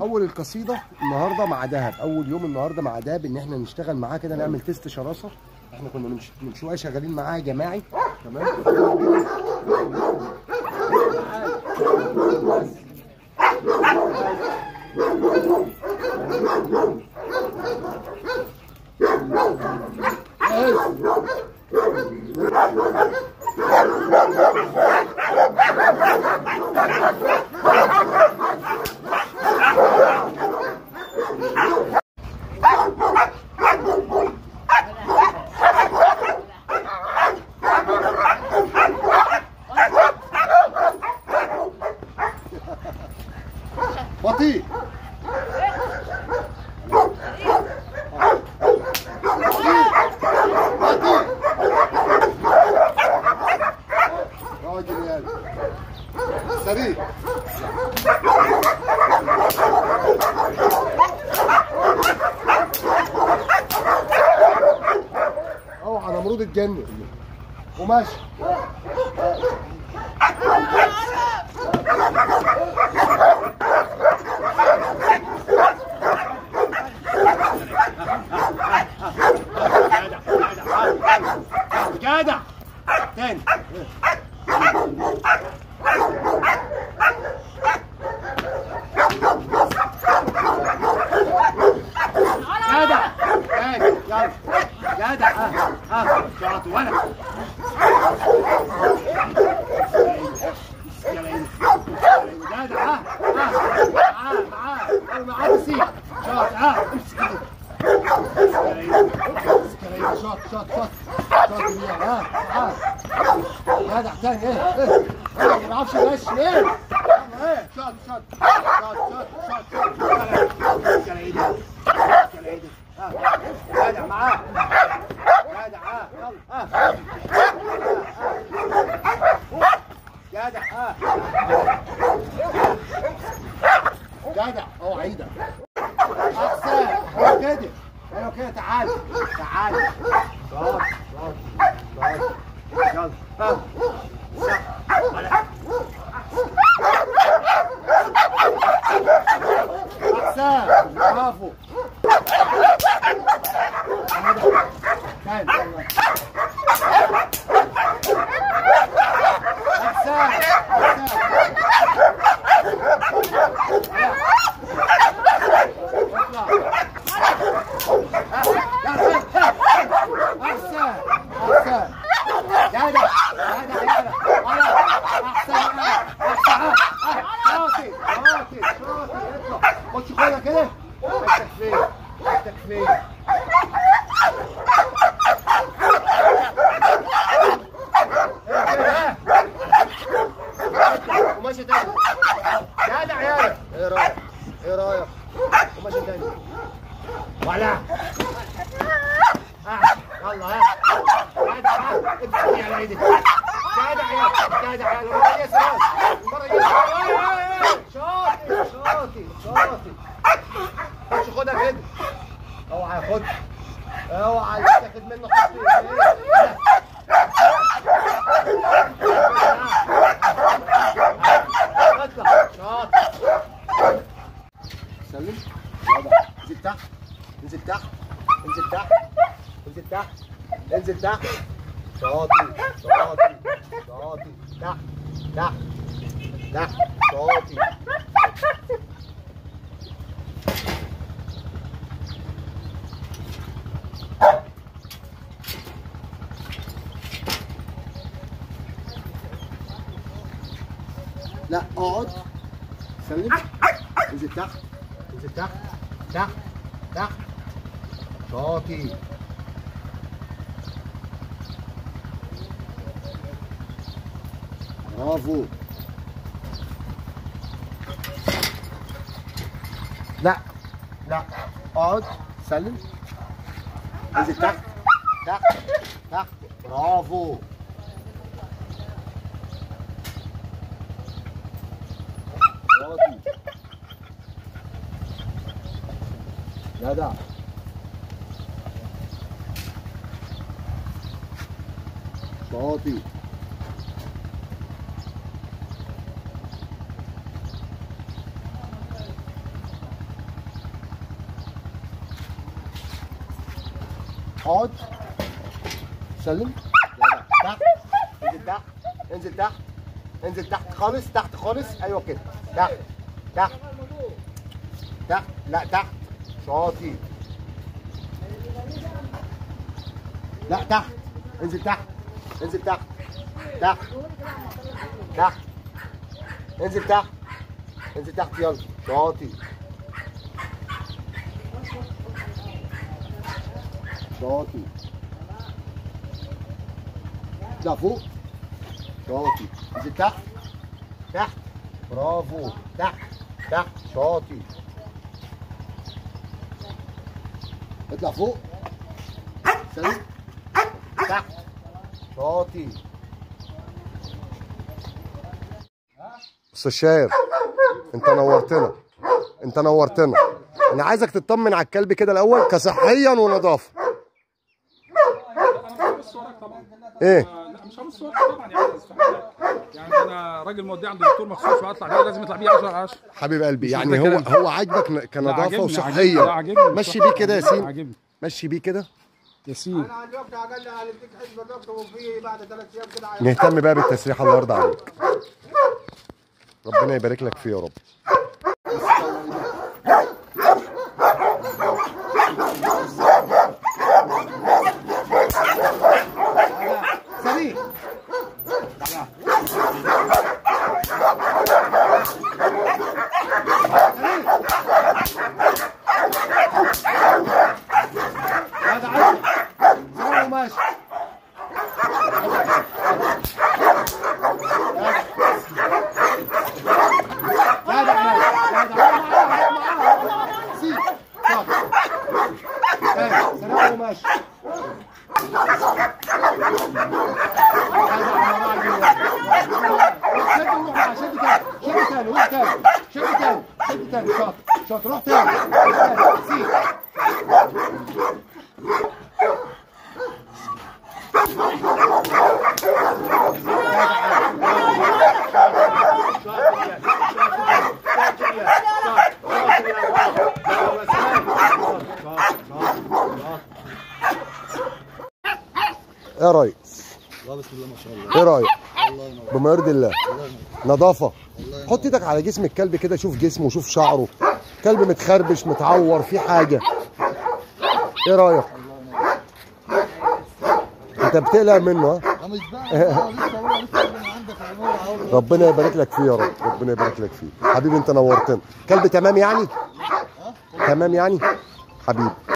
اول القصيده النهارده مع دهب اول يوم النهارده مع دهب ان احنا نشتغل معاه كده نعمل تيست شراسه احنا كنا من ش- من شويه شغالين معاه جماعي تمام بطيء بطيء راجل يعني سريع اوعى نمرود اتجنن وماشي جدع تاني جدع تاني يلا جدع اه اه شاطر ولا جدع اه اه معاه معاه معاه بسيط شاطر اه امسك ايده شاط شاط شاط شاط يمين ها ها جدع تاني ايه ايه ايه ما بيعرفش يمشي ايه يلا ايه شاط شاط شاط شاط شاط شاط امسك على ايدك امسك على ايدك ها جدع معاه جدع ها يلا ها جدع ها جدع اوعى ايدك احسن هو كده ايوه كده تعال تعال شاطر شاطر شاطر يلا ها ولا. احسن برافو تعال يلا. احسن احسن اطلع خش خدها كده التكفير التكفير وماشي تاني جدع يالا ايه رايك ايه رايك وماشي تاني ولا ها يلا ها جدع ها ابدأ على ايدك جدع يا جدع يا المرة دي يسار المرة دي يسار شاطر شاطر شاطر خش خدها كده اوعى ياخدها اوعى يتاخد منه خط اطلع شاطر سلم انزل تحت انزل تحت انزل تحت انزل تحت انزل تحت شاطر شاطر شاطر تحت تحت تحت شاطر لا اقعد سلم انزل تحت انزل تحت تحت تحت شاطر برافو لا لا اقعد سلم انزل تحت تحت تحت برافو شاطر جدع شاطر اقعد سلم تحت انزل تحت انزل تحت انزل تحت خالص تحت خالص ايوه كده تحت تحت تحت لا تحت شاطي لا تحت انزل تحت انزل تحت تحت تحت انزل تحت انزل تحت يلا شاطي شاطي لا فوق شاطي انزل تحت تحت برافو تحت تحت شاطي اطلع فوق سليم تحت شاطي استاذ شاير انت نورتنا انت نورتنا انا عايزك تطمن على الكلب كده الاول كصحيا ونظافه انا مش هبص وراك طبعا ايه آه، لا مش هبص وراك طبعا يعني استحاله يعني انا راجل موديه عند الدكتور مخصوص وهطلع بيه لازم يطلع بيه 10 على 10 حبيب قلبي مش يعني محتاج هو كلام. هو عاجبك ن- لا، كنظافه عاجبني، وصحيه لا، عاجبني مشي بيه كده يا ياسين عاجبني مشي بيه كده ياسين انا الوقت اقل على الديك حزب الربط وفي بعد ثلاث ايام كده نهتم بقى بالتسريحه الله يرضى عليك ربنا يبارك لك فيه يا رب سليم هذا عادي سليم وماشي هذا عادي هذا عادي معاه معاه سيب صح سليم وماشي شد الروح شد تاني شد تاني روح تاني شد تاني شد تاني شاط شاط روح تاني روح تاني سيب ايه يا ريس ايه رايك بما يرضي الله نظافه حط ايدك على جسم الكلب كده شوف جسمه شوف شعره كلب متخربش متعور في حاجه ايه رايك انت بتقلق منه ها مش بقى هو لسه هو لسه من عندك عمور اهو ربنا يبارك لك فيه يا رب ربنا يبارك لك فيه حبيبي انت نورتنا كلب تمام يعني تمام يعني حبيبي